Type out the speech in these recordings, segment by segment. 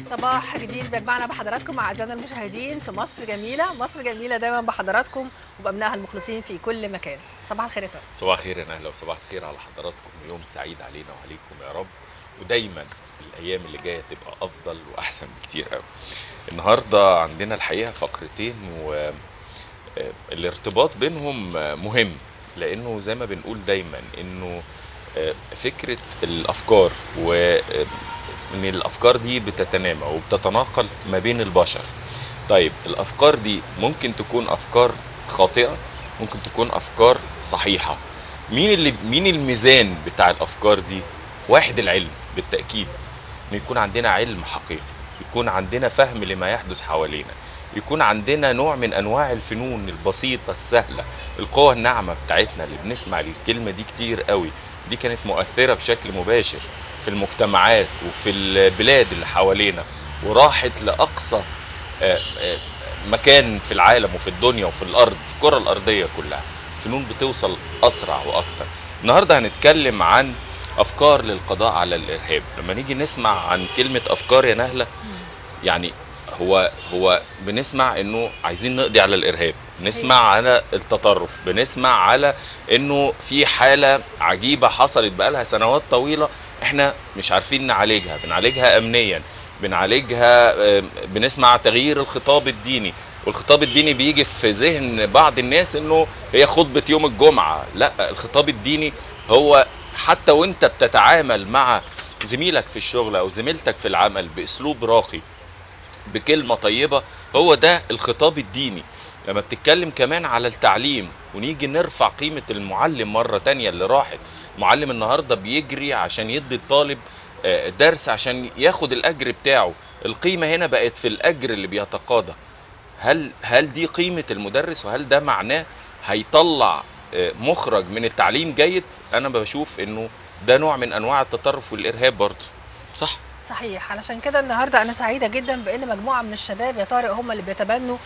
صباح جديد بيجمعنا بحضراتكم اعزائنا المشاهدين في مصر جميله، مصر جميله دايما بحضراتكم وبابنائها المخلصين في كل مكان. صباح الخير يا ترى. صباح الخير يا نهله وصباح الخير على حضراتكم يوم سعيد علينا وعليكم يا رب ودايما الايام اللي جايه تبقى افضل واحسن بكتير قوي. النهارده عندنا الحقيقه فقرتين والارتباط بينهم مهم لانه زي ما بنقول دايما انه فكره الافكار و ان الافكار دي بتتنامى وبتتناقل ما بين البشر طيب الافكار دي ممكن تكون افكار خاطئه ممكن تكون افكار صحيحه مين اللي مين الميزان بتاع الافكار دي واحد العلم بالتاكيد ان يكون عندنا علم حقيقي يكون عندنا فهم لما يحدث حوالينا يكون عندنا نوع من انواع الفنون البسيطه السهله القوه الناعمه بتاعتنا اللي بنسمع الكلمه دي كتير قوي دي كانت مؤثره بشكل مباشر في المجتمعات وفي البلاد اللي حوالينا وراحت لاقصى مكان في العالم وفي الدنيا وفي الارض في الكره الارضيه كلها فنون بتوصل اسرع واكتر النهارده هنتكلم عن افكار للقضاء على الارهاب لما نيجي نسمع عن كلمه افكار يا نهله يعني هو هو بنسمع انه عايزين نقضي على الارهاب بنسمع على التطرف بنسمع على انه في حاله عجيبه حصلت بقالها سنوات طويله احنا مش عارفين نعالجها بنعالجها امنيا بنعالجها بنسمع تغيير الخطاب الديني والخطاب الديني بيجي في ذهن بعض الناس انه هي خطبه يوم الجمعه لا الخطاب الديني هو حتى وانت بتتعامل مع زميلك في الشغل او زميلتك في العمل باسلوب راقي بكلمه طيبه هو ده الخطاب الديني لما بتتكلم كمان على التعليم ونيجي نرفع قيمه المعلم مره تانية اللي راحت معلم النهارده بيجري عشان يدي الطالب درس عشان ياخد الاجر بتاعه القيمه هنا بقت في الاجر اللي بيتقاضى هل هل دي قيمه المدرس وهل ده معناه هيطلع مخرج من التعليم جيد انا بشوف انه ده نوع من انواع التطرف والارهاب برضه صح صحيح علشان كده النهارده انا سعيده جدا بان مجموعه من الشباب يا طارق هم اللي بيتبنوا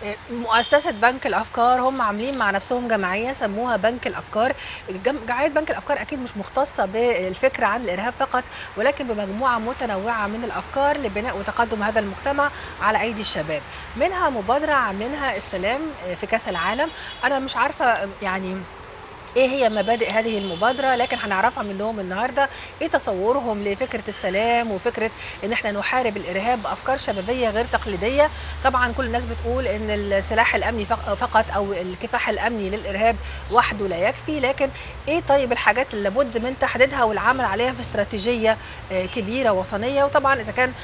مؤسسه بنك الافكار هم عاملين مع نفسهم جمعيه سموها بنك الافكار جمعيه بنك الافكار اكيد مش مختصه بالفكره عن الارهاب فقط ولكن بمجموعه متنوعه من الافكار لبناء وتقدم هذا المجتمع على ايدي الشباب منها مبادره عاملينها السلام في كاس العالم انا مش عارفه يعني ايه هي مبادئ هذه المبادره لكن هنعرفها منهم النهارده ايه تصورهم لفكره السلام وفكره ان احنا نحارب الارهاب بافكار شبابيه غير تقليديه طبعا كل الناس بتقول ان السلاح الامني فقط او الكفاح الامني للارهاب وحده لا يكفي لكن ايه طيب الحاجات اللي لابد من تحديدها والعمل عليها في استراتيجيه كبيره وطنيه وطبعا اذا كان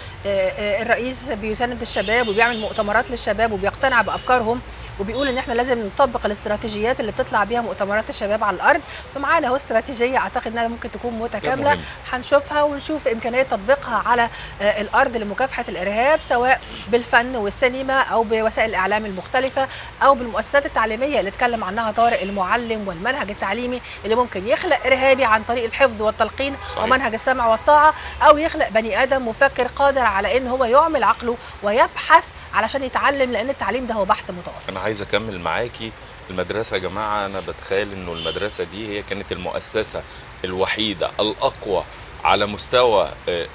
الرئيس بيساند الشباب وبيعمل مؤتمرات للشباب وبيقتنع بافكارهم وبيقول ان احنا لازم نطبق الاستراتيجيات اللي بتطلع بيها مؤتمرات الشباب على الارض فمعانا اهو استراتيجيه اعتقد انها ممكن تكون متكامله هنشوفها ونشوف امكانيه تطبيقها على الارض لمكافحه الارهاب سواء بالفن والسينما او بوسائل الاعلام المختلفه او بالمؤسسات التعليميه اللي اتكلم عنها طارق المعلم والمنهج التعليمي اللي ممكن يخلق ارهابي عن طريق الحفظ والتلقين صحيح. ومنهج السمع والطاعه او يخلق بني ادم مفكر قادر على ان هو يعمل عقله ويبحث علشان يتعلم لان التعليم ده هو بحث متواصل انا عايز اكمل معاكي المدرسه يا جماعه انا بتخيل انه المدرسه دي هي كانت المؤسسه الوحيده الاقوى على مستوى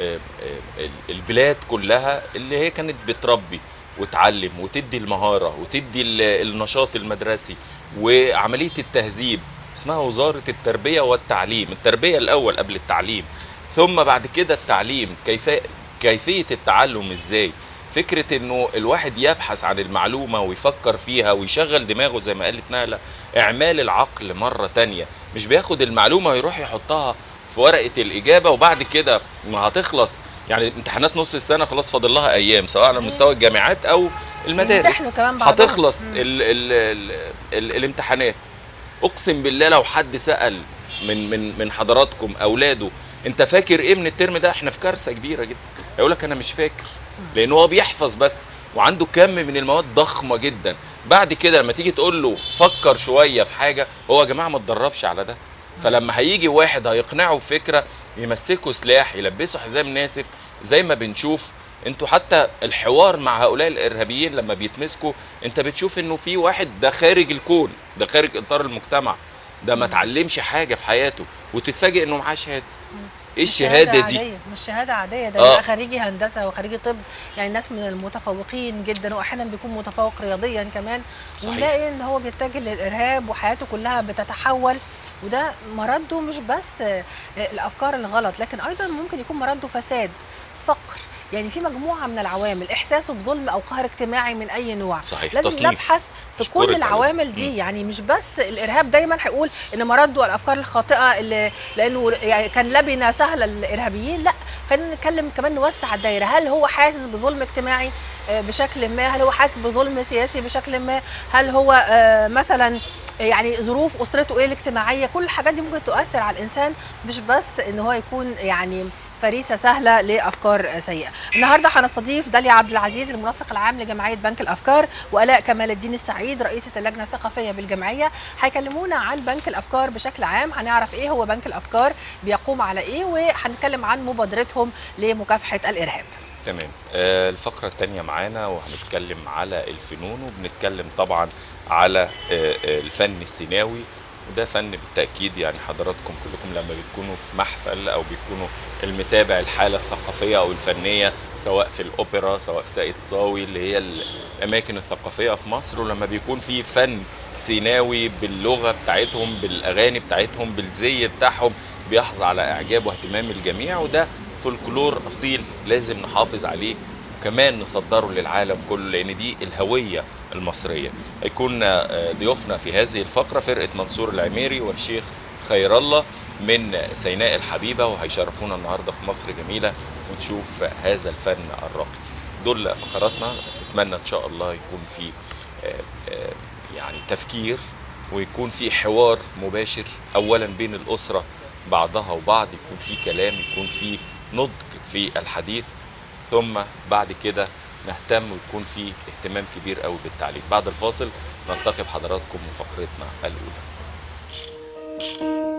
البلاد كلها اللي هي كانت بتربي وتعلم وتدي المهاره وتدي النشاط المدرسي وعمليه التهذيب اسمها وزاره التربيه والتعليم التربيه الاول قبل التعليم ثم بعد كده التعليم كيف كيفيه التعلم ازاي فكرة انه الواحد يبحث عن المعلومة ويفكر فيها ويشغل دماغه زي ما قالت نهلة اعمال العقل مرة تانية مش بياخد المعلومة ويروح يحطها في ورقة الإجابة وبعد كده ما هتخلص يعني امتحانات نص السنة خلاص فاضل لها أيام سواء على مستوى الجامعات أو المدارس هتخلص ال ال ال ال الامتحانات أقسم بالله لو حد سأل من من من حضراتكم أولاده أنت فاكر إيه من الترم ده؟ إحنا في كارثة كبيرة جدا يقول لك أنا مش فاكر لان هو بيحفظ بس وعنده كم من المواد ضخمه جدا بعد كده لما تيجي تقول له فكر شويه في حاجه هو يا جماعه ما اتدربش على ده فلما هيجي واحد هيقنعه بفكره يمسكه سلاح يلبسه حزام ناسف زي ما بنشوف انتوا حتى الحوار مع هؤلاء الارهابيين لما بيتمسكوا انت بتشوف انه في واحد ده خارج الكون ده خارج اطار المجتمع ده ما اتعلمش حاجه في حياته وتتفاجئ انه معاه شهاده ايه مش الشهاده دي عادية. مش شهاده عاديه ده آه. بيبقى خريجي هندسه وخريجي طب يعني ناس من المتفوقين جدا واحيانا بيكون متفوق رياضيا كمان صحيح. ونلاقي ان هو بيتجه للارهاب وحياته كلها بتتحول وده مرده مش بس آه، الافكار الغلط لكن ايضا ممكن يكون مرده فساد فقر يعني في مجموعه من العوامل احساسه بظلم او قهر اجتماعي من اي نوع صحيح. لازم تصنيف. نبحث في أشكرك كل على ده. العوامل دي يعني مش بس الارهاب دايما هيقول ان مرده الافكار الخاطئه اللي لانه يعني كان لبنه سهله للارهابيين لا خلينا نتكلم كمان نوسع الدايره هل هو حاسس بظلم اجتماعي آه، بشكل ما هل هو حاسس بظلم سياسي بشكل ما هل هو آه، مثلا يعني ظروف اسرته ايه الاجتماعيه كل الحاجات دي ممكن تؤثر على الانسان مش بس ان هو يكون يعني فريسه سهله لافكار سيئه. النهارده هنستضيف داليا عبد العزيز المنسق العام لجمعيه بنك الافكار والاء كمال الدين السعيد رئيسه اللجنه الثقافيه بالجمعيه هيكلمونا عن بنك الافكار بشكل عام هنعرف ايه هو بنك الافكار بيقوم على ايه وهنتكلم عن مبادرتهم لمكافحه الارهاب. تمام آه، الفقرة التانية معانا وهنتكلم على الفنون وبنتكلم طبعا على آه، آه، الفن السيناوي وده فن بالتأكيد يعني حضراتكم كلكم لما بتكونوا في محفل أو بيكونوا المتابع الحالة الثقافية أو الفنية سواء في الأوبرا سواء في ساقية صاوي اللي هي الأماكن الثقافية في مصر ولما بيكون في فن سيناوي باللغة بتاعتهم بالأغاني بتاعتهم بالزي بتاعهم بيحظى على إعجاب واهتمام الجميع وده فولكلور أصيل لازم نحافظ عليه وكمان نصدره للعالم كله لأن دي الهوية المصرية هيكون آه، ضيوفنا في هذه الفقرة فرقة منصور العميري والشيخ خير الله من سيناء الحبيبة وهيشرفونا النهاردة في مصر جميلة ونشوف هذا الفن الراقي دول فقراتنا نتمنى إن شاء الله يكون في آه، آه، يعني تفكير ويكون في حوار مباشر أولا بين الأسرة بعضها وبعض يكون في كلام يكون في نضج في الحديث ثم بعد كده نهتم ويكون في اهتمام كبير قوي بالتعليم بعد الفاصل نلتقي بحضراتكم في فقرتنا الأولى